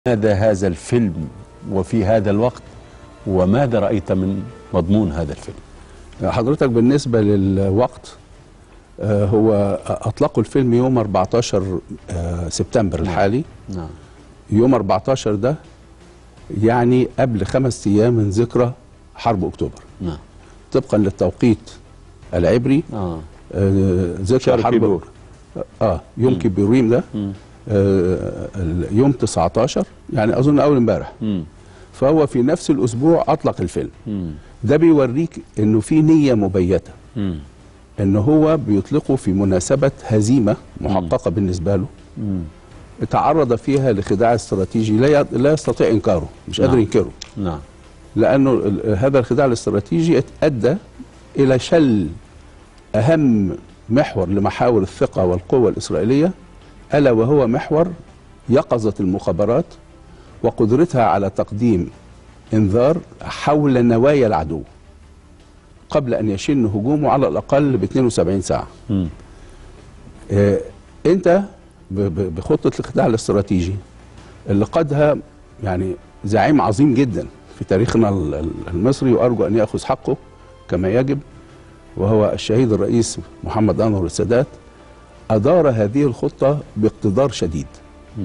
ماذا هذا الفيلم وفي هذا الوقت وماذا رأيت من مضمون هذا الفيلم حضرتك بالنسبة للوقت آه، هو أطلقوا الفيلم يوم 14 آه، سبتمبر الحالي نعم يوم 14 ده يعني قبل خمس أيام من ذكرى حرب أكتوبر نعم طبقا للتوقيت العبري آه. آه، ذكرى شهر حرب كيبور. اه يوم كيبوريم ده مم. آه ال- يوم 19 يعني أظن أول امبارح مم. فهو في نفس الأسبوع أطلق الفيلم مم. ده بيوريك إنه في نية مبيتة مم. ان هو بيطلقه في مناسبه هزيمه محققه بالنسبه له مم. تعرض فيها لخداع استراتيجي لا ي- لا يستطيع انكاره مش قادر نعم. ينكره نعم لانه ال- هذا الخداع الاستراتيجي ادى الى شل اهم محور لمحاور الثقه والقوه الاسرائيليه الا وهو محور يقظه المخابرات وقدرتها على تقديم انذار حول نوايا العدو قبل ان يشن هجومه على الاقل ب 72 ساعه مم. آه، انت ب- ب- بخطه الخداع الاستراتيجي اللي قادها يعني زعيم عظيم جدا في تاريخنا ال- ال- المصري وارجو ان ياخذ حقه كما يجب وهو الشهيد الرئيس محمد انور السادات ادار هذه الخطه باقتدار شديد. مم.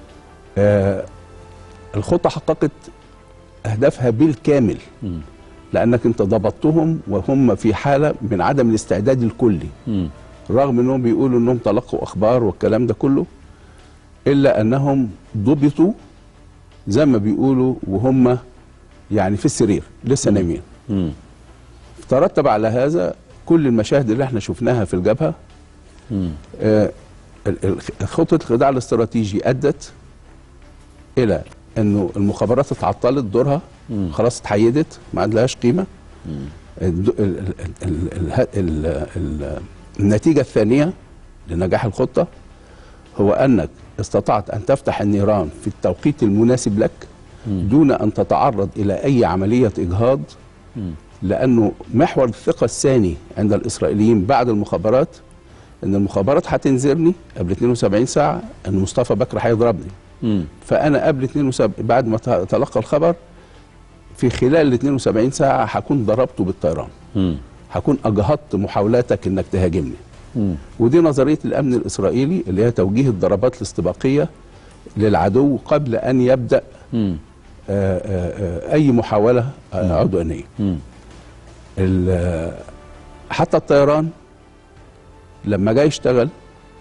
آه الخطه حققت اهدافها بالكامل مم. لانك انت ضبطتهم وهم في حاله من عدم الاستعداد الكلي. مم. رغم انهم بيقولوا انهم تلقوا اخبار والكلام ده كله الا انهم ضبطوا زي ما بيقولوا وهم يعني في السرير لسه نايمين مم. ترتب على هذا كل المشاهد اللي احنا شفناها في الجبهه مم. آه، ال- ال- خطه الخداع الاستراتيجي ادت الى انه المخابرات اتعطلت دورها مم. خلاص اتحيدت ما عادلهاش قيمه مم. الد- ال- ال- ال- ال- ال- ال- النتيجة الثانية لنجاح الخطة هو أنك استطعت أن تفتح النيران في التوقيت المناسب لك دون أن تتعرض إلى أي عملية إجهاض مم. لأنه محور الثقة الثاني عند الإسرائيليين بعد المخابرات أن المخابرات هتنذرني قبل 72 ساعة أن مصطفى بكر هيضربني مم. فأنا قبل 72 بعد ما ت- تلقى الخبر في خلال ال 72 ساعة هكون ضربته بالطيران مم. هكون اجهضت محاولاتك انك تهاجمني مم. ودي نظريه الامن الاسرائيلي اللي هي توجيه الضربات الاستباقيه للعدو قبل ان يبدا مم. آه، آه، آه، اي محاوله آه، عدوانيه مم. ال- آه، حتى الطيران لما جاي يشتغل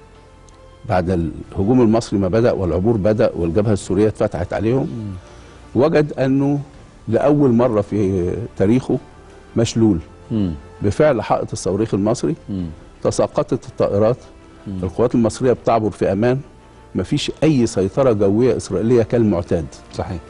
بعد الهجوم المصري ما بدا والعبور بدا والجبهه السوريه اتفتحت عليهم وجد انه لاول مره في تاريخه مشلول مم. بفعل حائط الصواريخ المصري مم. تساقطت الطائرات القوات المصريه بتعبر في امان مفيش اي سيطره جويه اسرائيليه كالمعتاد صحيح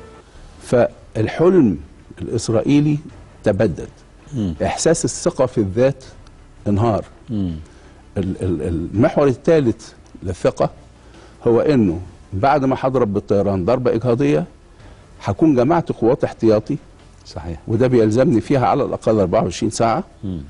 فالحلم الاسرائيلي تبدد مم. احساس الثقه في الذات انهار مم. ال- ال- المحور الثالث للثقه هو انه بعد ما هضرب بالطيران ضربه اجهاضيه هكون جمعت قوات احتياطي صحيح وده بيلزمني فيها على الاقل 24 ساعه مم.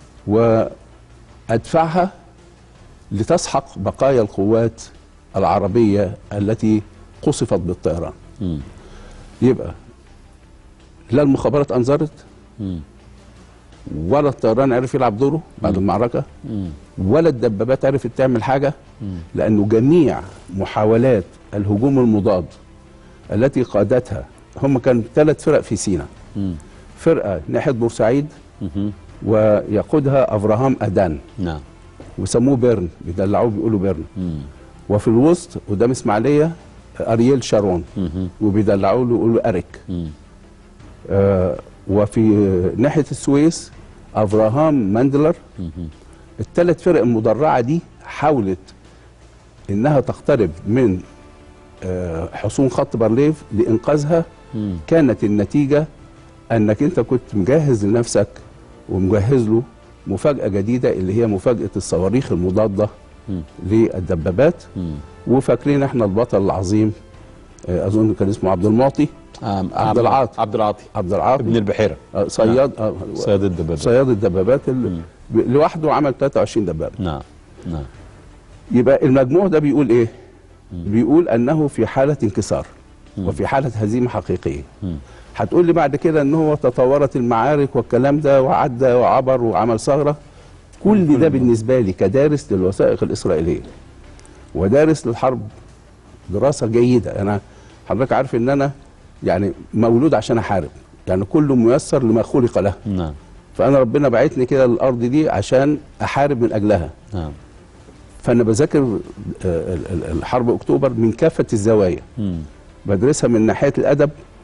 وادفعها لتسحق بقايا القوات العربيه التي قصفت بالطيران مم. يبقى لا المخابرات انذرت مم. ولا الطيران عرف يلعب دوره بعد المعركه مم. ولا الدبابات عرفت تعمل حاجه مم. لانه جميع محاولات الهجوم المضاد التي قادتها هم كان ثلاث فرق في سيناء مم. فرقه ناحيه بورسعيد مم. ويقودها افراهام ادان نعم وسموه بيرن بيدلعوه بيقولوا بيرن مم. وفي الوسط قدام اسماعيليه ارييل شارون مم. وبيدلعوا له يقولوا اريك مم. آه وفي ناحيه السويس افراهام ماندلر مم. الثلاث فرق المدرعه دي حاولت انها تقترب من آه حصون خط بارليف لانقاذها مم. كانت النتيجه انك انت كنت مجهز لنفسك ومجهز له مفاجاه جديده اللي هي مفاجاه الصواريخ المضاده مم. للدبابات مم. وفاكرين احنا البطل العظيم آه، اظن كان اسمه عبد المعطي آم، عبد العاطي. عبد العاطي عبد العاطي ابن البحيره آه، صياد آه، صياد الدبابات صياد الدبابات اللي مم. ب- لوحده عمل 23 دبابه نعم نعم يبقى المجموع ده بيقول ايه بيقول انه في حاله انكسار وفي حاله هزيمه حقيقيه مم. هتقول لي بعد كده ان هو تطورت المعارك والكلام ده وعدى وعبر وعمل ثغره كل ده بالنسبه لي كدارس للوثائق الاسرائيليه ودارس للحرب دراسه جيده انا حضرتك عارف ان انا يعني مولود عشان احارب يعني كل ميسر لما خلق له نعم فانا ربنا بعتني كده للارض دي عشان احارب من اجلها نعم فانا بذاكر آه، ال- ال- الحرب اكتوبر من كافه الزوايا مم. بدرسها من ناحيه الادب